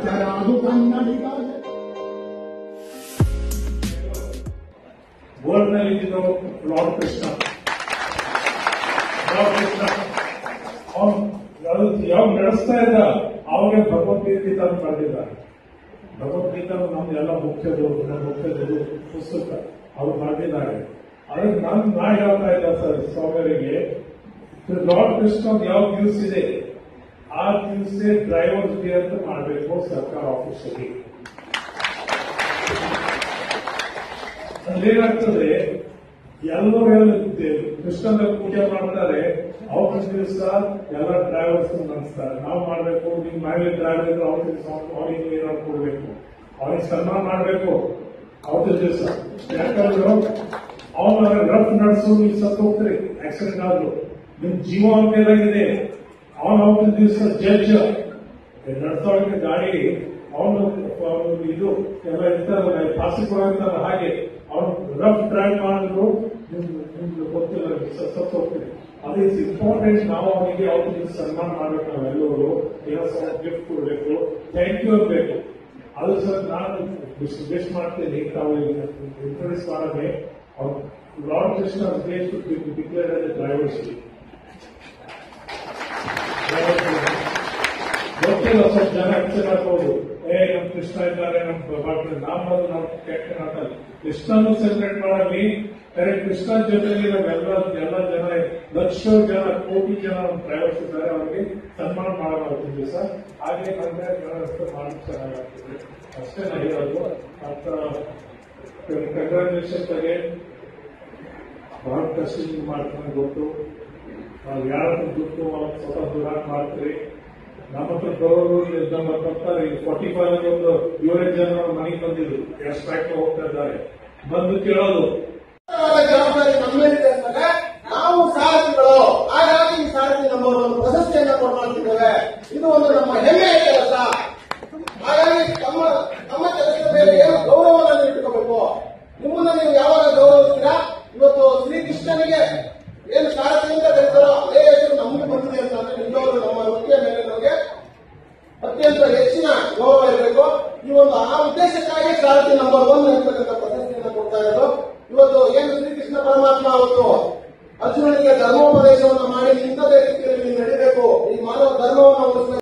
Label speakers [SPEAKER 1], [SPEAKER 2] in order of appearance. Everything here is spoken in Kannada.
[SPEAKER 1] ಎಚ್ಚರ ಅದು ಕನ್ನಡಿಗ
[SPEAKER 2] ಬೋರ್ಡ್ ನಲ್ಲಿ ಇದ್ದಿದ್ದು ಲಾರ್ಡ್ ಕೃಷ್ಣ ಲಾರ್ಡ್ ಕೃಷ್ಣ ಅವನು ಯಾವಾಗ ನಡೆಸ್ತಾ ಇದ್ದ ಅವಾಗೆ ಭಗವದ್ಗೀತೆ ತಂದು ಬರೆದಿದ್ದಾರೆ ಭಗವದ್ಗೀತಾ ನಮ್ದೆಲ್ಲ ಮುಖ್ಯದು ನಮ್ಮ ಮುಖ್ಯದು ಪುಸ್ತಕ ಅವ್ರು ಬರೆದಿದ್ದಾರೆ ಅದಕ್ಕೆ ನಾನು ನಾ ಹೇಳ್ತಾ ಇಲ್ಲ ಸರ್ ಸ್ವಾಮಿಯವರಿಗೆ ಲಾರ್ಡ್ ಕೃಷ್ಣ ಯಾವ ನ್ಯೂಸ್ ಇದೆ ಆ ನ್ಯೂಸ್ ಡ್ರೈವರ್ಸ್ ಡೇ ಅಂತ ಮಾಡಬೇಕು ಸರ್ಕಾರ ಆಫೀಸಲ್ಲಿ ಅಲ್ಲೇನಾಗ್ತದೆ ಎಲ್ಲರೂ ಎಲ್ಲ ಕೃಷ್ಣನ ಪೂಜೆ ಮಾಡ್ತಾರೆ ಅವತ್ತಿನ ದಿವಸ ಎಲ್ಲ ಡ್ರೈವರ್ಸ್ ನಡೆಸ್ತಾರೆ ನಾವು ಮಾಡ್ಬೇಕು ನಿಮ್ ಮನೇಲಿ ಡ್ರೈವರ್ ಇದ್ರೆ ಅವತ್ತಿನ ದಿವಸ ಅವ್ರಿಗೆ ಏನಾದ್ರು ಕೊಡ್ಬೇಕು ಅವ್ರಿಗೆ ಸನ್ಮಾನ ಮಾಡ್ಬೇಕು ಅವತ್ತಿನ ದಿವಸ ಯಾಕಂದ್ರೆ ಅವನ ರಫ್ ನಡೆಸು ನೀವು ಸತ್ತು ಹೋಗ್ತೀರಿ ಆಕ್ಸಿಡೆಂಟ್ ಆದ್ರು ನಿಮ್ ಜೀವ ಅವನ ಮೇಲಾಗಿದೆ ಅವನ ಅವತ್ತಿನ ದಿವಸ ಜಡ್ಜ್ ನಡೆಸೋಕೆ ಗಾಡಿ ಅವನು ಇದು ಎಲ್ಲ ಇರ್ತಾರಲ್ಲ ಪಾಸಿ ಕೊಡೋಂತಾರ ಹಾಗೆ ಅವನು ರಫ್ ಡ್ರೈವ್ ಮಾಡಿದ್ರು ನಿಮ್ಗೆ ನಿಮ್ಗೆ ಗೊತ್ತಿಲ್ಲ ಸತ್ತು ಹೋಗ್ತೀರಿ ಅದು ಇಸ್ ಇಂಪಾರ್ಟೆಂಟ್ ನಾವು ಅವನಿಗೆ ಅವತ್ತಿಗೆ ಸನ್ಮಾನ ಮಾಡ್ಬೇಕು ನಾವೆಲ್ಲರೂ ಏನೋ ಸ್ವಲ್ಪ ಗಿಫ್ಟ್ ಕೊಡಬೇಕು ಥ್ಯಾಂಕ್ ಯು ಬೇಕು ಅದು ಸರ್ ನಾನು ವಿಶ್ ಮಾಡ್ತೀನಿ ತಾವು ಇಂಟ್ರೊಡ್ಯೂಸ್ ಮಾಡದೆ ಲಾರ್ಡ್ ಕೃಷ್ಣ ದೇಶ್ ಡಿಕ್ಲೇರ್ ಡ್ರೈವರ್ಸ್ ಗೊತ್ತಿಲ್ಲ ಸ್ವಲ್ಪ ಜನ ಹೆಚ್ಚಿನ ಹಾಕೋದು ಏ ನಮ್ ಕೃಷ್ಣ ಇದ್ದಾರೆ ನಮ್ ಮಾಡ್ತಾರೆ ನಾಮದು ನಾವು ಕೆಟ್ಟ ಮಾತಲ್ಲ ಕೃಷ್ಣನು ಸೆಲೆಬ್ರೇಟ್ ಮಾಡಲಿ ಕರೆಕ್ಟ್ ಕೃಷ್ಣ ಜೊತೆಗೆ ನಾವೆಲ್ಲ ಎಲ್ಲ ಜನ ಲಕ್ಷ ಜನ ಕೋಟಿ ಜನ ನಮ್ಮ ಡ್ರೈವರ್ಸ್ ಇದ್ದಾರೆ ಅವರಿಗೆ ಸನ್ಮಾನ ಮಾಡಬಾರ್ದು ದಿವಸ ಹಾಗೆ ನಮಗೆ ವ್ಯವಸ್ಥೆ ಮಾಡಿ ಚೆನ್ನಾಗಾಗ್ತದೆ ಅಷ್ಟೇ ನಾ ಹೇಳೋದು ಅಂತ ಕಂಗ್ರಾಚುಲೇಷನ್ ಬಗ್ಗೆ ಬಹಳ ಕಷ್ಟ ಮಾಡ್ತಾನೆ ಗೊತ್ತು ನಾವು ಯಾರ ದುಡ್ಡು ಅವ್ರು ಸ್ವತಃ ದೂರ ಮಾಡ್ತೀರಿ ನಮ್ಮ ಹತ್ರ ಬರೋರು ಇಲ್ಲಿ ನಮ್ಮ ಬರ್ತಾರೆ ಈಗ ಫಾರ್ಟಿ ಫೈವ್ ಒಂದು ಏಳೆಂಟು ಜನ ಮನೆಗೆ ಬಂದಿದ್ರು ಎಷ್ಟು ಫ್ಯಾಕ್ಟ್ರಿ ಹೋಗ್ತಾ ಇದ್ದಾರೆ ಬಂದು ಕೇಳೋದು
[SPEAKER 3] ಜವಾಬ್ದಾರಿ ನಮ್ಮ ಮೇಲಿದೆ ಅಂದಾಗ ನಾವು ಸಾರಥಿಗಳು ಹಾಗಾಗಿ ಈ ಸಾರಥಿ ನಮ್ಮ ಒಂದು ಪ್ರಶಸ್ತಿಯನ್ನ ಕೊಡ್ತಿದ್ದೇವೆ ಇದು ಒಂದು ನಮ್ಮ ಹೆಮ್ಮೆ